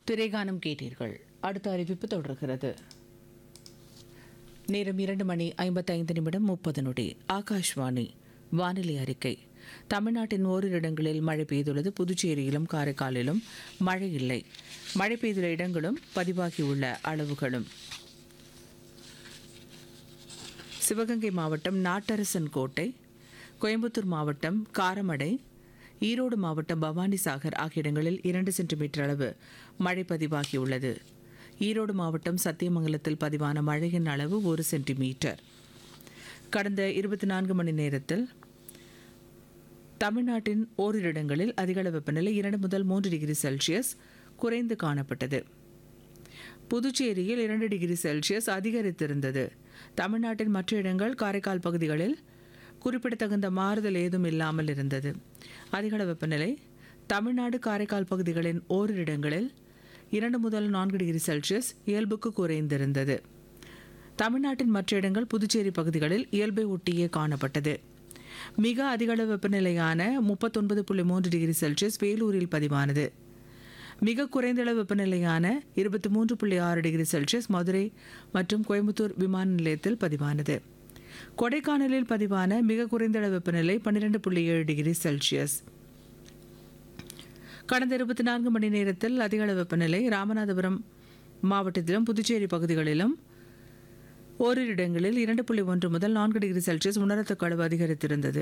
திரைகானம் கேட்டீர்கள் அடுத்த அறிவிப்பு தொடர்கிறது நேரம் இரண்டு மணி ஐம்பத்தைந்து நிமிடம் முப்பது நொடி ஆகாஷ்வாணி வானிலை அறிக்கை தமிழ்நாட்டின் ஓரிரு இடங்களில் மழை பெய்துள்ளது புதுச்சேரியிலும் காரைக்காலிலும் மழை இல்லை மழை பெய்துள்ள இடங்களும் பதிவாகியுள்ள அளவுகளும் சிவகங்கை மாவட்டம் நாட்டரசன் கோட்டை கோயம்புத்தூர் மாவட்டம் காரமடை ஈரோடு மாவட்டம் பவானிசாகர் ஆகிய இடங்களில் இரண்டு சென்டிமீட்டர் அளவு மழை பதிவாகியுள்ளது ஈரோடு மாவட்டம் சத்தியமங்கலத்தில் பதிவான மழையின் அளவு ஒரு சென்டிமீட்டர் கடந்த இருபத்தி நான்கு மணி நேரத்தில் தமிழ்நாட்டின் ஓரிரு இடங்களில் அதிகளவு வெப்பநிலை இரண்டு முதல் மூன்று டிகிரி செல்சியஸ் குறைந்து காணப்பட்டது புதுச்சேரியில் இரண்டு டிகிரி செல்சியஸ் அதிகரித்திருந்தது தமிழ்நாட்டின் மற்ற இடங்கள் காரைக்கால் பகுதிகளில் குறிப்பிடத்தகுந்த மாறுதல் ஏதும் இல்லாமல் இருந்தது அதிகள வெப்பநிலை தமிழ்நாடு காரைக்கால் பகுதிகளின் ஓரிரு இடங்களில் இரண்டு முதல் நான்கு டிகிரி செல்சியஸ் இயல்புக்கு குறைந்திருந்தது தமிழ்நாட்டின் மற்ற இடங்கள் புதுச்சேரி பகுதிகளில் இயல்பை ஒட்டியே காணப்பட்டது மிக அதிகளவு வெப்பநிலையான முப்பத்தொன்பது புள்ளி மூன்று டிகிரி செல்சியஸ் வேலூரில் பதிவானது மிக குறைந்த அளவு வெப்பநிலையான இருபத்தி மூன்று புள்ளி ஆறு டிகிரி செல்சியஸ் மதுரை மற்றும் கோயம்புத்தூர் விமான நிலையத்தில் பதிவானது கொடைக்கானலில் பதிவான மிக குறைந்த அளவு வெப்பநிலை பன்னிரெண்டு புள்ளி ஏழு டிகிரி செல்சியஸ் கடந்த இருபத்தி நான்கு மணி நேரத்தில் அதிக அளவு வெப்பநிலை ராமநாதபுரம் மாவட்டத்திலும் புதுச்சேரி பகுதிகளிலும் ஓரிரு இடங்களில் இரண்டு புள்ளி ஒன்று முதல் நான்கு டிகிரி செல்சியஸ் உணரத்தக்க அளவு அதிகரித்திருந்தது